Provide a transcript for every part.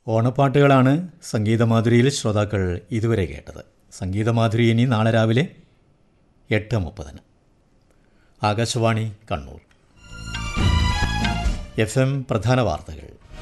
ഓണപ്പാട്ടുകളാണ് സംഗീതമാധുരിയിൽ ശ്രോതാക്കൾ ഇതുവരെ കേട്ടത് സംഗീതമാധുരി ഇനി നാളെ രാവിലെ എട്ട് മുപ്പതിന് ആകാശവാണി കണ്ണൂർ എഫ് എം പ്രധാന വാർത്തകൾ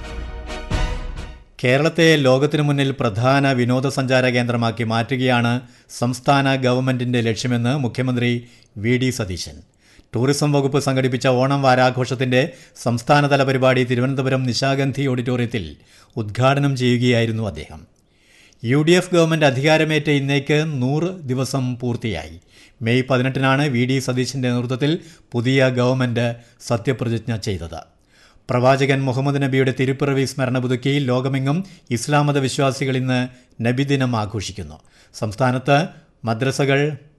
കേരളത്തെ ലോകത്തിനു മുന്നിൽ പ്രധാന വിനോദസഞ്ചാര കേന്ദ്രമാക്കി മാറ്റുകയാണ് സംസ്ഥാന ഗവൺമെന്റിന്റെ ലക്ഷ്യമെന്ന് മുഖ്യമന്ത്രി വി ഡി സതീശൻ ടൂറിസം വകുപ്പ് സംഘടിപ്പിച്ച ഓണം വാരാഘോഷത്തിന്റെ സംസ്ഥാനതല പരിപാടി തിരുവനന്തപുരം നിശാഗന്ധി ഓഡിറ്റോറിയത്തിൽ ഉദ്ഘാടനം ചെയ്യുകയായിരുന്നു അദ്ദേഹം യു ഡി എഫ് ഗവൺമെന്റ് അധികാരമേറ്റ ഇന്നേക്ക് നൂറ് ദിവസം പൂർത്തിയായി മെയ് പതിനെട്ടിനാണ് വി ഡി സതീശിന്റെ നേതൃത്വത്തിൽ പുതിയ ഗവൺമെന്റ് സത്യപ്രതിജ്ഞ ചെയ്തത് പ്രവാചകൻ മുഹമ്മദ് നബിയുടെ തിരുപ്പിറവി സ്മരണ പുതുക്കി ലോകമെങ്ങും ഇസ്ലാം മത വിശ്വാസികൾ ഇന്ന് നബിദിനം ആഘോഷിക്കുന്നു സംസ്ഥാനത്ത് മദ്രസകൾ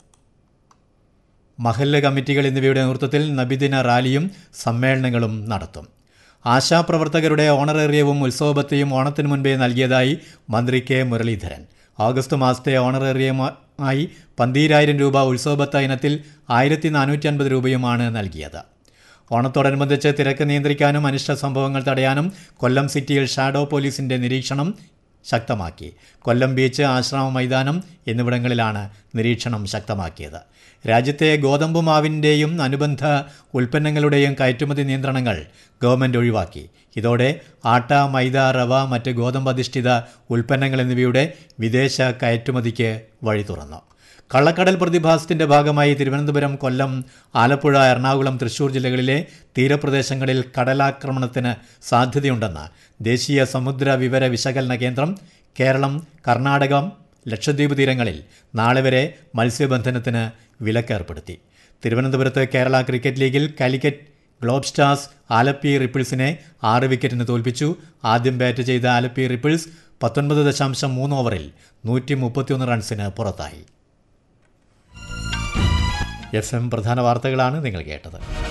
മഹല്ല് കമ്മിറ്റികൾ എന്നിവയുടെ നേതൃത്വത്തിൽ നബിദിന റാലിയും സമ്മേളനങ്ങളും നടത്തും ആശാപ്രവർത്തകരുടെ ഓണറേറിയവും ഉത്സവബത്തയും ഓണത്തിനു മുൻപേ നൽകിയതായി മന്ത്രി കെ മുരളീധരൻ ഓഗസ്റ്റ് മാസത്തെ ഓണറേറിയമായി പന്തീരായിരം രൂപ ഉത്സവബത്ത ഇനത്തിൽ ആയിരത്തി നാനൂറ്റി അൻപത് രൂപയുമാണ് നൽകിയത് ഓണത്തോടനുബന്ധിച്ച് തിരക്ക് നിയന്ത്രിക്കാനും അനിഷ്ട സംഭവങ്ങൾ തടയാനും കൊല്ലം സിറ്റിയിൽ ഷാഡോ പോലീസിന്റെ നിരീക്ഷണം ശക്തമാക്കി കൊല്ലം ബീച്ച് ആശ്രമ മൈതാനം എന്നിവിടങ്ങളിലാണ് നിരീക്ഷണം ശക്തമാക്കിയത് രാജ്യത്തെ ഗോതമ്പ് മാവിൻ്റെയും അനുബന്ധ ഉൽപ്പന്നങ്ങളുടെയും കയറ്റുമതി നിയന്ത്രണങ്ങൾ ഗവൺമെൻറ് ഒഴിവാക്കി ഇതോടെ ആട്ട മൈദ റവ മറ്റ് ഗോതമ്പ് അധിഷ്ഠിത ഉൽപ്പന്നങ്ങൾ എന്നിവയുടെ വിദേശ കയറ്റുമതിക്ക് വഴി തുറന്നു കള്ളക്കടൽ പ്രതിഭാസത്തിന്റെ ഭാഗമായി തിരുവനന്തപുരം കൊല്ലം ആലപ്പുഴ എറണാകുളം തൃശൂർ ജില്ലകളിലെ തീരപ്രദേശങ്ങളിൽ കടലാക്രമണത്തിന് സാധ്യതയുണ്ടെന്ന് ദേശീയ സമുദ്ര വിവര വിശകലന കേന്ദ്രം കേരളം കർണാടകം ലക്ഷദ്വീപ് തീരങ്ങളിൽ നാളെ വരെ മത്സ്യബന്ധനത്തിന് വിലക്കേർപ്പെടുത്തി തിരുവനന്തപുരത്ത് കേരള ക്രിക്കറ്റ് ലീഗിൽ കാലിക്കറ്റ് ഗ്ലോബ് സ്റ്റാർസ് ആലപ്പി റിപ്പിൾസിനെ ആറ് വിക്കറ്റിന് തോൽപ്പിച്ചു ആദ്യം ബാറ്റ് ചെയ്ത ആലപ്പി റിപ്പിൾസ് പത്തൊൻപത് ദശാംശം മൂന്ന് ഓവറിൽ നൂറ്റി മുപ്പത്തിയൊന്ന് റൺസിന് പുറത്തായി എഫ് എം പ്രധാന വാർത്തകളാണ് നിങ്ങൾ കേട്ടത്